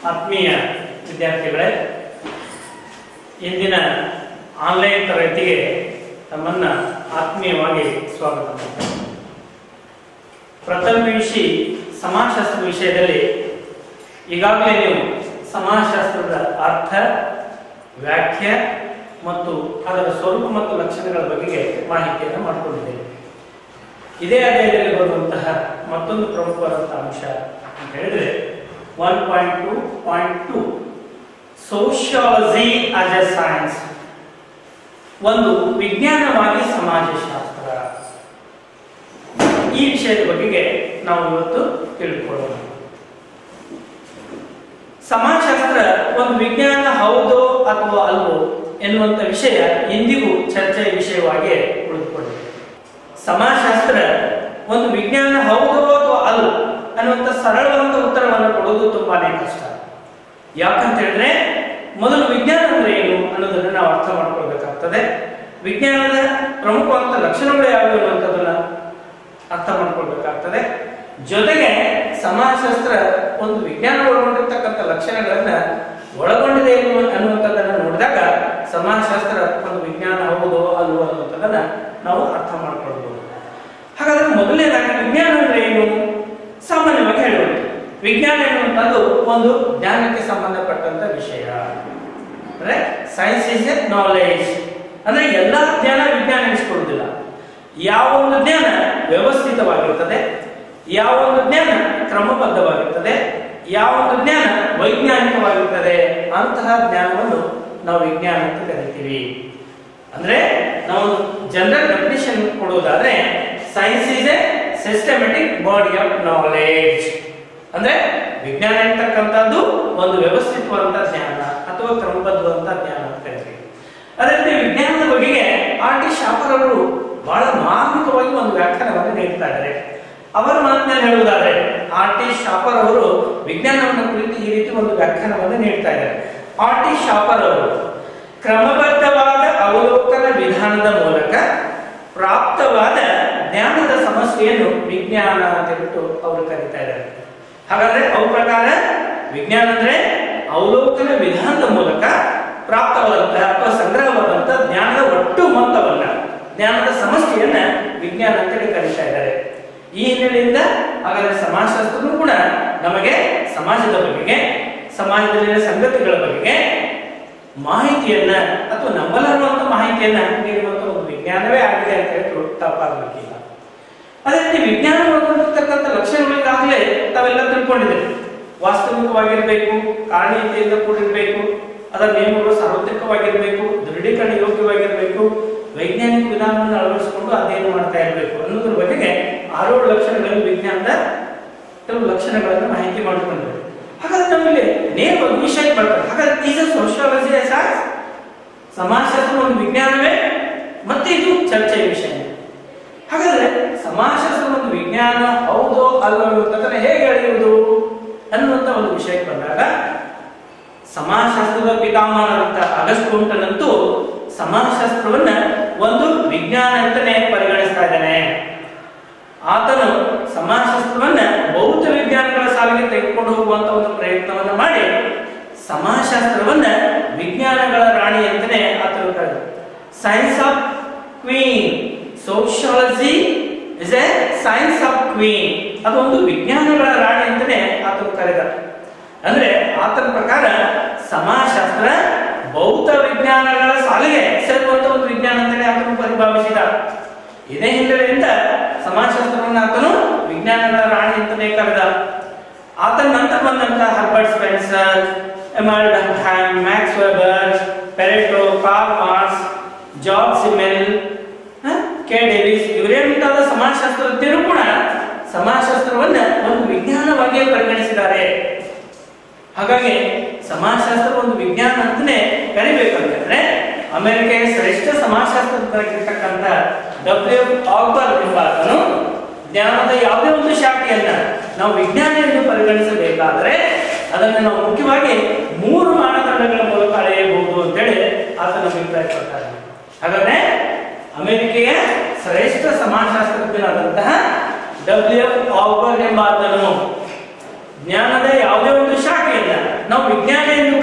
ಆತ್ಮೀಯ ವಿದ್ಯಾರ್ಥಿಗಳೇ ಇಂದಿನ ಆನ್ಲೈನ್ ತರಗತಿಗೆ ತಮ್ಮನ್ನ ಆತ್ಮೀಯವಾಗಿ ಸ್ವಾಗತ ಮಾಡ್ತೇನೆ. ಪ್ರಥಮ ವಿಷಿ ಸಮಾಜಶಾಸ್ತ್ರ ವಿಷಯದಲ್ಲಿ ಈಗಾಗಲೇ ನೀವು ಸಮಾಜಶಾಸ್ತ್ರದ ಅರ್ಥ ವ್ಯಾಖ್ಯೆ ಮತ್ತು ಅದರ ಸ್ವರೂಪ ಮತ್ತು ಲಕ್ಷಣಗಳ ಬಗೆಗೆ ಮಾಹಿತಿಯನ್ನು ಮಾಡಿಕೊಂಡಿದ್ದೇವೆ ಇದೇ ಅಧ್ಯಾಯದಲ್ಲಿ ಬರುವಂತಹ ಮತ್ತೊಂದು ಪ್ರಮುಖವಾದಂತಹ ಅಂಶ ಅಂತ ಹೇಳಿದ್ರೆ one point two point two sociology as a science ಒಂದು ವಿಜ್ಞಾನವಾಗಿ ಸಮಾಜಶಾಸ್ತ್ರ ಈ ವಿಷಯದ ಬಗೆಗೆ ನಾವು ಇವತ್ತು ತಿಳ್ಕೊಳ್ಳೋಣ ಸಮಾಜಶಾಸ್ತ್ರ ಒಂದು ವಿಜ್ಞಾನ ಹೌದೋ ಅಥವಾ ಅಲ್ವೋ ಎನ್ನುವಂತ ವಿಷಯ ಎಂದಿಗೂ ಚರ್ಚೆಯ ವಿಷಯವಾಗಿ ಉಳಿದುಕೊಂಡಿದೆ ಸಮಾಜಶಾಸ್ತ್ರ ಒಂದು ವಿಜ್ಞಾನ ಹೌದೋ ಅಥವಾ ಅಲ್ಲ ಅನ್ನುವಂಥ ಸರಳವಾದ ಉತ್ತರವನ್ನು ಕೊಡುವುದು ತುಂಬಾನೇ ಕಷ್ಟ ಯಾಕಂತ ಹೇಳಿದ್ರೆ ಮೊದಲು ವಿಜ್ಞಾನ ಅಂದ್ರೆ ಏನು ಅನ್ನೋದನ್ನ ನಾವು ಅರ್ಥ ಮಾಡ್ಕೊಳ್ಬೇಕಾಗ್ತದೆ ವಿಜ್ಞಾನದ ಪ್ರಮುಖವಾದ ಲಕ್ಷಣಗಳು ಯಾವುವು ಅನ್ನುವಂಥದ್ದನ್ನ ಅರ್ಥ ಮಾಡ್ಕೊಳ್ಬೇಕಾಗ್ತದೆ ಜೊತೆಗೆ ಸಮಾಜಶಾಸ್ತ್ರ ಒಂದು ವಿಜ್ಞಾನ ಒಳಗೊಂಡಿರ್ತಕ್ಕಂಥ ಲಕ್ಷಣಗಳನ್ನ ಒಳಗೊಂಡಿದೆ ಎನ್ನುವ ಅನ್ನುವಂಥದ್ದನ್ನ ನೋಡಿದಾಗ ಸಮಾಜಶಾಸ್ತ್ರ ಒಂದು ವಿಜ್ಞಾನ ಹೌದು ಅಲ್ವೋ ಅನ್ನುವಂಥದ್ದನ್ನ ನಾವು ಅರ್ಥ ಮಾಡ್ಕೊಳ್ಬಹುದು ಹಾಗಾದ್ರೆ ಮೊದಲನೇದಾಗಿ ವಿಜ್ಞಾನ ಅಂದ್ರೆ ಏನು ಸಾಮಾನ್ಯವಾಗಿ ಹೇಳೋಣ ವಿಜ್ಞಾನ ಎನ್ನುವಂಥದ್ದು ಒಂದು ಜ್ಞಾನಕ್ಕೆ ಸಂಬಂಧಪಟ್ಟಂತ ವಿಷಯ ಅಂದ್ರೆ ಸೈನ್ಸ್ ಇಸ್ ಎ ನಾಲೆಜ್ ಅಂದ್ರೆ ಎಲ್ಲಾ ಜ್ಞಾನ ವಿಜ್ಞಾನ ಎನಿಸ್ಕೊಳ್ಳುವುದಿಲ್ಲ ಯಾವ ಒಂದು ಜ್ಞಾನ ವ್ಯವಸ್ಥಿತವಾಗಿರುತ್ತದೆ ಯಾವ ಒಂದು ಜ್ಞಾನ ಕ್ರಮಬದ್ಧವಾಗಿರುತ್ತದೆ ಯಾವ ಒಂದು ಜ್ಞಾನ ವೈಜ್ಞಾನಿಕವಾಗಿರುತ್ತದೆ ಅಂತಹ ಜ್ಞಾನವನ್ನು ನಾವು ವಿಜ್ಞಾನ ಅಂತ ಕರಿತೀವಿ ಅಂದ್ರೆ ನಾವು ಜನರಲ್ ಡೆಫಿನಿಷನ್ ಕೊಡುವುದಾದ್ರೆ science is a systematic body of knowledge ಅಂದ್ರೆ ವಿಜ್ಞಾನ ಇರ್ತಕ್ಕಂಥದ್ದು ಒಂದು ವ್ಯವಸ್ಥಿತವಾದಂತಹ ಜ್ಞಾನ ಅಥವಾ ಕ್ರಮಬದ್ಧವಾದಂತಹ ಜ್ಞಾನ ಅಂತ ಕರಿತೀವಿ ಅದೇ ರೀತಿ ವಿಜ್ಞಾನದ ಬಗೆಗೆ ಆರ್ ಟಿ ಶಾಪರ್ ಅವರು ಬಹಳ ಮಾರ್ಮಿಕವಾಗಿ ಒಂದು ವ್ಯಾಖ್ಯಾನವನ್ನು ನೀಡ್ತಾ ಇದ್ದಾರೆ ಅವರ ಮಾತಿನಲ್ಲಿ ಹೇಳುವುದಾದ್ರೆ ಆರ್ ಟಿ ಶಾಪರ್ ಅವರು ವಿಜ್ಞಾನವನ್ನು ಕುರಿತು ಈ ರೀತಿ ಒಂದು ವ್ಯಾಖ್ಯಾನವನ್ನು ನೀಡ್ತಾ ಇದ್ದಾರೆ ಆರ್ ಟಿ ಶಾಪರ್ ಅವರು ಕ್ರಮಬದ್ಧವಾದ ಅವಲೋಕನ ವಿಧಾನದ ಮೂಲಕ ಪ್ರಾಪ್ತವಾದ ಜ್ಞಾನದ ಸಮಸ್ಯೆಯನ್ನು ವಿಜ್ಞಾನ ಅಂತ ಹೇಳ್ಬಿಟ್ಟು ಅವರು ಕರೀತಾ ಇದ್ದಾರೆ ಹಾಗಾದ್ರೆ ಅವ್ರ ಪ್ರಕಾರ ವಿಜ್ಞಾನ ಅಂದ್ರೆ ಅವಲೋಕನ ವಿಧಾನದ ಮೂಲಕ ಪ್ರಾಪ್ತವಾದಂತಹ ಅಥವಾ ಸಂಗ್ರಹವಾದಂತಹ ಜ್ಞಾನದ ಒಟ್ಟು ಮೊತ್ತವನ್ನ ಜ್ಞಾನದ ಸಮಸ್ಯೆಯನ್ನ ವಿಜ್ಞಾನ ಅಂತೇಳಿ ಕರೀತಾ ಇದ್ದಾರೆ ಈ ಹಿನ್ನೆಲೆಯಿಂದ ಹಾಗಾದ್ರೆ ಸಮಾಜಶಾಸ್ತ್ರನೂ ಕೂಡ ನಮಗೆ ಸಮಾಜದ ಬಗೆಗೆ ಸಮಾಜದಲ್ಲಿನ ಸಂಗತಿಗಳ ಬಗೆಗೆ ಮಾಹಿತಿಯನ್ನ ಅಥವಾ ನಂಬಲಾರುವಂತ ಮಾಹಿತಿಯನ್ನ ನೀಡುವಂತ ಒಂದು ವಿಜ್ಞಾನವೇ ಆಗಿದೆ ಅಂತ ಹೇಳಿದ್ರು ತಪ್ಪಾಗಬೇಕಿಲ್ಲ ಅದೇ ರೀತಿ ವಿಜ್ಞಾನ ಒಳಗೊಂಡಿರ್ತಕ್ಕಂಥ ಲಕ್ಷಣಗಳಿಗಾಗಲೇ ತಾವೆಲ್ಲ ತಿಳ್ಕೊಂಡಿದ್ದೀರಿ ವಾಸ್ತವಿಕವಾಗಿರ್ಬೇಕು ಕಾರಣೀಯತೆಯಿಂದ ಕೂಡಿರ್ಬೇಕು ಅದರ ನಿಯಮಗಳು ಸಾರ್ವತ್ರಿಕವಾಗಿರ್ಬೇಕು ದೃಢೀಕರಣ ಯೋಗ್ಯವಾಗಿರ್ಬೇಕು ವೈಜ್ಞಾನಿಕ ವಿಧಾನವನ್ನು ಅಳವಡಿಸಿಕೊಂಡು ಅಧ್ಯಯನ ಮಾಡ್ತಾ ಇರಬೇಕು ಅನ್ನೋದ್ರ ಬಗೆಗೆ ಆರೇಳು ಲಕ್ಷಣಗಳಲ್ಲಿ ವಿಜ್ಞಾನದ ಕೆಲವು ಲಕ್ಷಣಗಳನ್ನು ಮಾಹಿತಿ ಮಾಡಿಕೊಂಡಿದೆ ಹಾಗಾದ್ರೆ ನಮಗೆ ನೇರವಾಗಿ ವಿಷಯ ಬರ್ತದೆ ಹಾಗಾದ್ರೆ ಈಸ್ ಸೋಷಿಯಾಲಜಿ ಸೈನ್ಸ್ ಸಮಾಜಶಾಸ್ತ್ರ ಒಂದು ವಿಜ್ಞಾನವೇ ಮತ್ತೆ ಇದು ಚರ್ಚೆಯ ವಿಷಯ ಹಾಗಾದ್ರೆ ಸಮಾಜಶಾಸ್ತ್ರ ಒಂದು ವಿಜ್ಞಾನ ಹೌದು ಅಲ್ಲೋ ಅನ್ನುವಂಥದ್ದನ್ನ ಹೇಗೆ ಅಳೆಯುವುದು ಅನ್ನುವಂಥ ಒಂದು ವಿಷಯಕ್ಕೆ ಬಂದಾಗ ಸಮಾಜಶಾಸ್ತ್ರದ ಪಿತಾಮಹರಂತ ಅಗಸ್ಟೋಂಟನಂತೂ ಸಮಾಜಶಾಸ್ತ್ರವನ್ನ ಒಂದು ವಿಜ್ಞಾನ ಅಂತಾನೆ ಪರಿಗಣಿಸ್ತಾ ಇದ್ದಾನೆ ಆತನು ಸಮಾಜಶಾಸ್ತ್ರವನ್ನ ಬೌದ್ಧ ವಿಜ್ಞಾನಗಳ ಸಾಲಿಗೆ ತೆಗೆದುಕೊಂಡು ಹೋಗುವಂತ ಒಂದು ಪ್ರಯತ್ನವನ್ನ ಮಾಡಿ ಸಮಾಜಶಾಸ್ತ್ರವನ್ನ ವಿಜ್ಞಾನಗಳ ರಾಣಿ ಅಂತಾನೆ ಆತನು ಕರೆದ science of queen sociology is a science of queen ಅದೊಂದು ವಿಜ್ಞಾನಗಳ ರಾಣಿ ಅಂತಾನೆ ಆತನು ಕರೆದ ಅಂದ್ರೆ ಆತನ ಪ್ರಕಾರ ಸಮಾಜಶಾಸ್ತ್ರ ಬೌದ್ಧ ವಿಜ್ಞಾನಗಳ ಸಾಲಿಗೆ ಸೇರುವಂತ ಒಂದು ವಿಜ್ಞಾನ ಅಂತಾನೆ ಆತನು ಪರಿಭಾವಿಸಿದ ಇದೇ ಹಿನ್ನೆಲೆಯಿಂದ ಸಮಾಜಶಾಸ್ತ್ರವನ್ನು ಆತನು ವಿಜ್ಞಾನಗಳ ರಾಣಿ ಅಂತಾನೆ ಕರೆದ ಆತನ ನಂತರ ಬಂದಂತ Herbert Spencer Emile Durkheim Max Weber Pareto Karl Marx George Simmel K Davis ಇವರೇ ಮುಂತಾದ ಸಮಾಜಶಾಸ್ತ್ರಜ್ಞರು ಕೂಡ ಸಮಾಜಶಾಸ್ತ್ರವನ್ನ ಒಂದು ವಿಜ್ಞಾನವಾಗಿಯೇ ಪರಿಗಣಿಸಿದ್ದಾರೆ ಹಾಗಾಗಿ ಸಮಾಜಶಾಸ್ತ್ರ ಒಂದು ವಿಜ್ಞಾನ ಅಂತಾನೆ ಕರಿಬೇಕಂತಂದ್ರೆ ಅಮೆರಿಕೆಯ ಶ್ರೇಷ್ಠ ಸಮಾಜಶಾಸ್ತ್ರಜ್ಞರಾಗಿರ್ತಕ್ಕಂಥ ಡಬ್ಲ್ಯೂ ಆಲ್ಬರ್ ಎಂಬಾತನು ಜ್ಞಾನದ ಯಾವುದೇ ಒಂದು ಶಾಖೆಯನ್ನ ನಾವು ವಿಜ್ಞಾನ ಎಂದು ಪರಿಗಣಿಸಬೇಕಾದರೆ ಅದನ್ನು ನಾವು ಮುಖ್ಯವಾಗಿ ಮೂರು ಮಾನದಂಡಗಳ ಮೂಲಕ ಅಳೆಯಬಹುದು ಅಂತೇಳಿ ಆತನ ಅಭಿಪ್ರಾಯಪಡ್ತಾರೆ ಹಾಗಾದ್ರೆ ಅಮೆರಿಕೆಯ ಶ್ರೇಷ್ಠ ಸಮಾಜಶಾಸ್ತ್ರಜ್ಞರಾದಂತಹ ಡಬ್ಲ್ಯೂ ಎಫ್ ಆಲ್ಬರ್ ಎಂಬಾತನು ಜ್ಞಾನದ ಯಾವುದೇ ಒಂದು ಶಾಖೆಯನ್ನ ನಾವು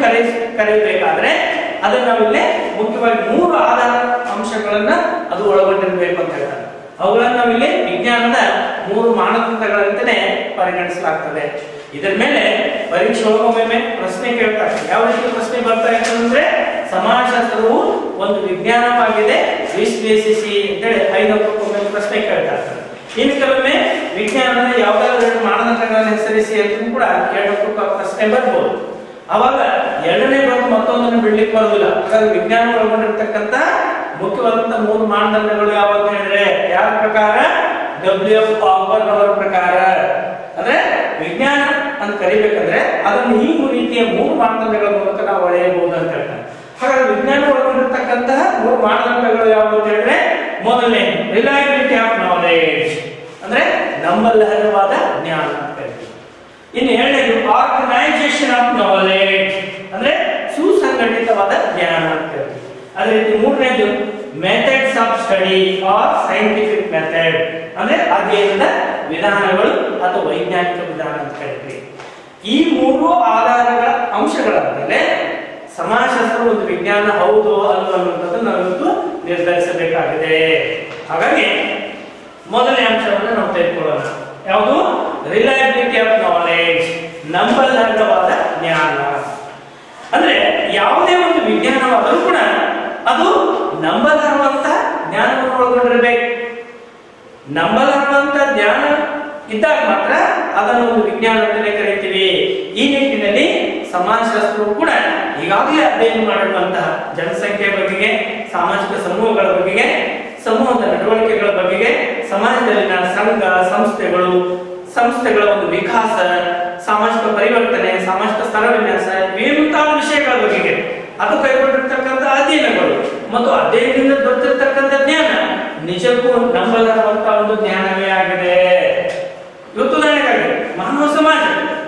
ಕರೆ ಕರೆಯಬೇಕಾದ್ರೆ ಅದನ್ನ ನಾವಿಲ್ಲಿ ಮುಖ್ಯವಾಗಿ ಮೂರು ಆಧಾರ ಅಂಶಗಳನ್ನ ಅದು ಒಳಗೊಂಡಿರಬೇಕು ಅಂತ ಹೇಳ್ತಾರೆ ಅವುಗಳನ್ನ ನಾವಿಲ್ಲಿ ವಿಜ್ಞಾನದ ಮೂರು ಮಾನದಂಡಗಳಂತೆಯೇ ಪರಿಗಣಿಸಲಾಗ್ತದೆ ಇದರ ಮೇಲೆ ಪರೀಕ್ಷೆ ಒಳಗೊಮ್ಮೆ ಪ್ರಶ್ನೆ ಕೇಳ್ತಾರೆ ಯಾವ ರೀತಿ ಪ್ರಶ್ನೆ ಬರ್ತಾ ಇರ್ತದೆ ಅಂದ್ರೆ ಸಮಾಜಶಾಸ್ತ್ರವು ಒಂದು ವಿಜ್ಞಾನವಾಗಿದೆ ವಿಶ್ಲೇಷಿಸಿ ಅಂತೇಳಿ ಐದಕ್ಕೊಮ್ಮೆ ಪ್ರಶ್ನೆ ಕೇಳ್ತಾ ಇರ್ತಾರೆ ಇನ್ನು ಕೆಲವೊಮ್ಮೆ ವಿಜ್ಞಾನದ ಯಾವ್ದಾದ್ರು ಎರಡು ಮಾನದಂಡಗಳನ್ನು ಹೆಸರಿಸಿ ಅಂತ ಕೂಡ ಕೇಳೋಕ್ಕೂ ಪ್ರಶ್ನೆ ಬರ್ಬೋದು ಅವಾಗ ಎರಡನೇ ಬಂದು ಮತ್ತೊಂದನ್ನು ಬಿಡ್ಲಿಕ್ಕೆ ಬರೋದಿಲ್ಲ ಹಾಗಾಗಿ ವಿಜ್ಞಾನ ಒಳಗೊಂಡಿರ್ತಕ್ಕಂಥ ಮುಖ್ಯವಾದಂತ ಮೂರು ಮಾನದಂಡಗಳು ಯಾವ ಅಂತ ಹೇಳಿದ್ರೆ ಯಾರ ಪ್ರಕಾರ ಡಬ್ಲ್ಯೂ ಎಫ್ ಪಾಪರ್ ಅವರ ಪ್ರಕಾರ ಅಂದ್ರೆ ವಿಜ್ಞಾನ ಅಂತ ಕರಿಬೇಕಂದ್ರೆ ಅದನ್ನು ಈ ರೀತಿಯ ಮೂರು ಮಾನದಂಡಗಳ ಮೂಲಕ ನಾವು ಅಳೆಯಬಹುದು ಅಂತ ಹೇಳ್ತಾರೆ ಹಾಗಾದ್ರೆ ವಿಜ್ಞಾನ ಒಳಗೊಂಡಿರ್ತಕ್ಕಂತಹ ಮೂರು ಮಾನದಂಡಗಳು ಯಾವುವು ಅಂತ ಹೇಳಿದ್ರೆ ಮೊದಲನೇ ರಿಲಯಬಿಲಿಟಿ ಆಫ್ ನಾಲೆಡ್ಜ್ ಅಂದ್ರೆ ನಂಬಲರ್ಹವಾದ ಜ್ಞಾನ ಅಂತ ಕರಿತೀವಿ ಇನ್ನು ಎರಡನೇದು ಆರ್ಗನೈಸೇಷನ್ ಆಫ್ ನಾಲೆಡ್ಜ್ ಅಂದ್ರೆ ಸುಸಂಘಟಿತವಾದ ಜ್ಞಾನ ಅಂತ ಕರಿತೀವಿ ಅದೇ ರೀತಿ ಮೂರನೇದು methods of study or scientific method ಅಂದ್ರೆ ಅಧ್ಯಯನದ ವಿಧಾನಗಳು ಅಥವಾ ವೈಜ್ಞಾನಿಕ ವಿಧಾನ ಅಂತ ಕರಿತೀವಿ ಈ ಮೂರು ಆಧಾರಗಳ ಅಂಶಗಳ ಮೇಲೆ ಸಮಾಜಶಾಸ್ತ್ರ ಒಂದು ವಿಜ್ಞಾನ ಹೌದು ಅಲ್ವೋ ಅನ್ನುವಂಥದ್ದು ನಾವಿವತ್ತು ನಿರ್ಧರಿಸಬೇಕಾಗಿದೆ ಹಾಗಾಗಿ ಮೊದಲನೇ ಅಂಶವನ್ನು ನಾವು ತೆಗೆದುಕೊಳ್ಳೋಣ ಯಾವುದು ರಿಲಯಬಿಲಿಟಿ ಆಫ್ ನಾಲೆಡ್ಜ್ ನಂಬಲರ್ಹವಾದ ಜ್ಞಾನ ಅಂದ್ರೆ ಯಾವುದೇ ಒಂದು ವಿಜ್ಞಾನವಾದರೂ ಕೂಡ ಅದು ನಂಬಲರ್ಹವಂತ ಜ್ಞಾನವನ್ನು ಒಳಗೊಂಡಿರಬೇಕು ನಂಬಲರ್ಹವಂತ ಜ್ಞಾನ ಇದ್ದಾಗ ಮಾತ್ರ ಅದನ್ನು ಒಂದು ವಿಜ್ಞಾನ ಅಂತಲೇ ಕರಿತೀವಿ ಈ ನಿಟ್ಟಿನಲ್ಲಿ ಸಮಾಜಶಾಸ್ತ್ರವು ಕೂಡ ಈಗಾಗಲೇ ಅಧ್ಯಯನ ಮಾಡಿರುವಂತಹ ಜನಸಂಖ್ಯೆ ಬಗೆಗೆ ಸಾಮಾಜಿಕ ಸಮೂಹಗಳ ಬಗೆಗೆ ಸಮೂಹದ ನಡವಳಿಕೆಗಳ ಬಗೆಗೆ ಸಮಾಜದಲ್ಲಿನ ಸಂಘ ಸಂಸ್ಥೆಗಳು ಸಂಸ್ಥೆಗಳ ಒಂದು ವಿಕಾಸ ಸಾಮಾಜಿಕ ಪರಿವರ್ತನೆ ಸಾಮಾಜಿಕ ಸ್ಥಳ ವಿನ್ಯಾಸ ಇವೇ ಮುಂತಾದ ವಿಷಯಗಳ ಬಗೆಗೆ ಅದು ಕೈಗೊಂಡಿರ್ತಕ್ಕಂಥ ಅಧ್ಯಯನಗಳು ಮತ್ತು ಅಧ್ಯಯನದಿಂದ ದೊರೆತಿರ್ತಕ್ಕಂಥ ಜ್ಞಾನ ನಿಜಕ್ಕೂ ನಂಬಲಾಗುವಂತ ಒಂದು ಜ್ಞಾನವೇ ಆಗಿದೆ ಇವತ್ತು ಉದಾಹರಣೆಗಾಗಿ ಮಾನವ ಸಮಾಜ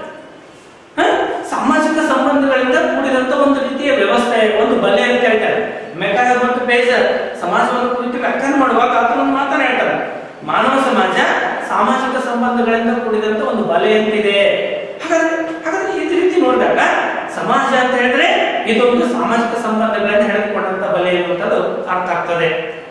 ಹ? ಸಾಮಾಜಿಕ ಸಂಬಂಧಗಳಿಂದ ಕೂಡಿದಂತ ಒಂದು ರೀತಿಯ ವ್ಯವಸ್ಥೆ ಒಂದು ಬಲೆ ಅಂತ ಹೇಳ್ತಾರೆ ಮೆಕಾಯರ್ ಮತ್ತು ಬೇಜರ್ ಸಮಾಜವನ್ನು ಕುರಿತು ವ್ಯಾಖ್ಯಾನ ಮಾಡುವಾಗ ಆತನೊಂದು ಮಾತನ್ನ ಹೇಳ್ತಾರೆ ಮಾನವ ಸಮಾಜ ಸಾಮಾಜಿಕ ಸಂಬಂಧಗಳಿಂದ ಕೂಡಿದಂತ ಒಂದು ಬಲೆ ಅಂತಿದೆ ಹಾಗಾದ್ರೆ ಹಾಗಾದ್ರೆ ಈ ರೀತಿ ನೋಡಿದಾಗ ಸಮಾಜ ಅಂತ ಹೇಳಿದ್ರೆ ಇದೊಂದು ಸಾಮಾಜಿಕ ಸಂಬಂಧಗಳನ್ನು ಹೇಳಿಕೊಂಡಂತ ಬಲೆ ಎನ್ನುವಂಥದ್ದು ಅರ್ಥ ಆಗ್ತದೆ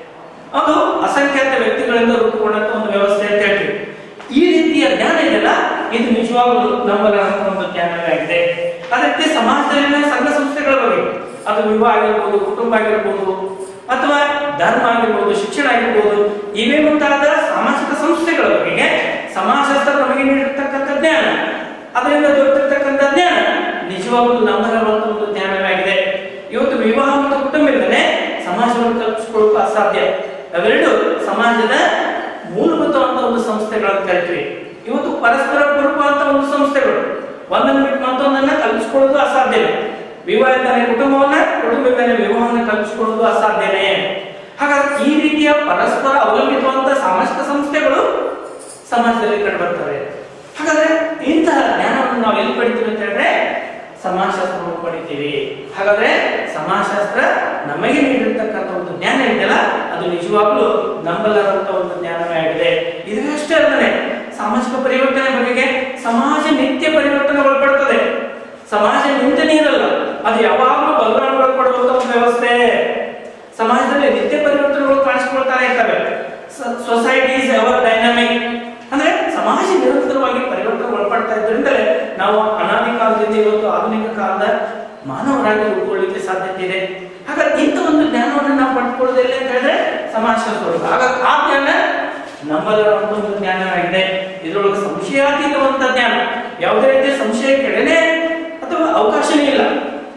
ಅದು ಅಸಂಖ್ಯಾತ ವ್ಯಕ್ತಿಗಳಿಂದ ರೂಪುಗೊಂಡಂತ ಒಂದು ವ್ಯವಸ್ಥೆ ಅಂತ ಹೇಳ್ತೀವಿ ಈ ರೀತಿಯ ಜ್ಞಾನ ಇದೆಯಲ್ಲ ಇದು ನಿಜವಾಗಲೂ ನಮ್ಮಲ್ಲ ಒಂದು ಜ್ಞಾನವೇ ಆಗಿದೆ ಅದೇ ರೀತಿ ಸಮಾಜದಲ್ಲಿನ ಸಂಘ ಸಂಸ್ಥೆಗಳ ಬಗ್ಗೆ ಅದು ವಿವಾಹ ಆಗಿರ್ಬೋದು ಕುಟುಂಬ ಆಗಿರ್ಬೋದು ಅಥವಾ ಧರ್ಮ ಆಗಿರ್ಬೋದು ಶಿಕ್ಷಣ ಆಗಿರ್ಬೋದು ಇವೇ ಮುಂತಾದ ಸಾಮಾಜಿಕ ಸಂಸ್ಥೆಗಳ ಬಗೆಗೆ ಸಮಾಜಶಾಸ್ತ್ರ ನಮಗೆ ನೀಡಿರ್ತಕ್ಕಂಥ ಜ್ಞಾನ ಅದರಿಂದ ದೊರೆತಿರ್ತಕ್ಕಂಥ ಜ್ಞಾನ ನಿಜವಾಗಲೂ ನಮ್ಮಲ್ಲಿರುವಂತಹ ಒಂದು ಜ್ಞಾನವೇ ಆಗಿದೆ ಇವತ್ತು ವಿವಾಹ ಮತ್ತು ಕುಟುಂಬದಿಂದಲೇ ಸಮಾಜವನ್ನು ಕಲ್ಪಿಸಿಕೊಳ್ಳುವ ಅಸಾಧ್ಯ ಅವೆರಡು ಸಮಾಜದ ಮೂಲಭೂತವಾದ ಒಂದು ಸಂಸ್ಥೆಗಳನ್ನು ಕರಿತೀವಿ ಇವತ್ತು ಪರಸ್ಪರ ಪೂರಕವಾದ ಒಂದು ಸಂಸ್ಥೆಗಳು ಒಂದನ್ನು ಬಿಟ್ಟು ಮತ್ತೊಂದನ್ನ ಕಲ್ಪಿಸಿಕೊಳ್ಳೋದು ಅಸಾಧ್ಯನೇ ವಿವಾಹದಿಂದಲೇ ಕುಟುಂಬವನ್ನ ಕುಟುಂಬದಿಂದಲೇ ವಿವಾಹವನ್ನು ಕಲ್ಪಿಸಿಕೊಳ್ಳೋದು ಅಸಾಧ್ಯನೇ ಹಾಗಾದ್ರೆ ಈ ರೀತಿಯ ಪರಸ್ಪರ ಅವಲಂಬಿತವಾದಂತಹ ಸಾಮಾಜಿಕ ಸಂಸ್ಥೆಗಳು ಸಮಾಜದಲ್ಲಿ ಕಂಡು ಬರ್ತವೆ ಹಾಗಾದ್ರೆ ಇಂತಹ ಜ್ಞಾನವನ್ನು ನಾವು ಎಲ್ಲಿ ಪಡಿತೀವಿ ಅಂತ ಹೇಳಿದ್ರೆ ಸಮಾಜಶಾಸ್ತ್ರವನ್ನು ಪಡಿತೀವಿ ಹಾಗಾದ್ರೆ ಸಮಾಜಶಾಸ್ತ್ರ ನಮಗೆ ನೀಡಿರ್ತಕ್ಕಂಥ ಒಂದು ಜ್ಞಾನ ಇದೆಯಲ್ಲ ಅದು ನಿಜವಾಗ್ಲೂ ನಂಬಲಾರಂತ ಒಂದು ಜ್ಞಾನವೇ ಆಗಿದೆ ಇದಷ್ಟೇ ಅಲ್ಲದೆ ಸಾಮಾಜಿಕ ಪರಿವರ್ತನೆ ಬಗೆಗೆ ಸಮಾಜ ನಿತ್ಯ ಪರಿವರ್ತನೆ ಒಳಪಡುತ್ತದೆ ಸಮಾಜ ನಿಂತನೇ ಇರಲ್ಲ ಅದು ಯಾವಾಗಲೂ ಬದಲಾವಣೆ ಒಳಪಡುವಂತ ಒಂದು ವ್ಯವಸ್ಥೆ ಸಮಾಜದಲ್ಲಿ ನಿತ್ಯ ಪರಿವರ್ತನೆಗಳು ಕಾಣಿಸಿಕೊಳ್ತಾನೆ ಇರ್ತವೆ ಸೊಸೈಟಿ ಇಸ್ ಎವರ್ ಡೈನಾಮಿಕ್ ಅಂದ್ರೆ ಸಮಾಜ ನಿರಂತರವಾಗಿ ಪರಿವರ್ತನೆ ಒಳಪಡ್ತಾ ಇದ್ದರಿಂದಲೇ ನಾವು ಅನಾದಿ ಕಾಲದಿಂದ ಇವತ್ತು ಆಧುನಿಕ ಕಾಲದ ಮಾನವರಾಗಿ ಉಳ್ಕೊಳ್ಳಿಕ್ಕೆ ಸಾಧ್ಯತೆ ಇದೆ ಹಾಗಾಗಿ ಇಂಥ ಒಂದು ಜ್ಞಾನವನ್ನು ನಾವು ಪಡ್ಕೊಳ್ಳೋದಿಲ್ಲ ಅಂತ ಹೇಳಿದ್ರೆ ಸಮಾಜಶಾಸ್ತ್ರ ಹಾಗಾಗಿ ಆ ಜ್ಞಾನ ನಮ್ಮಲ್ಲಿರುವಂತ ಒಂದು ಜ್ಞಾನವಾಗಿದೆ ಇದರೊಳಗೆ ಸಂಶಯಾತೀತವಂತ ಜ್ಞಾನ ಯಾವುದೇ ರೀತಿಯ ಸಂಶಯಕ್ಕೆ ಎಡೆನೇ ಅಥವಾ ಅವಕಾಶನೇ ಇಲ್ಲ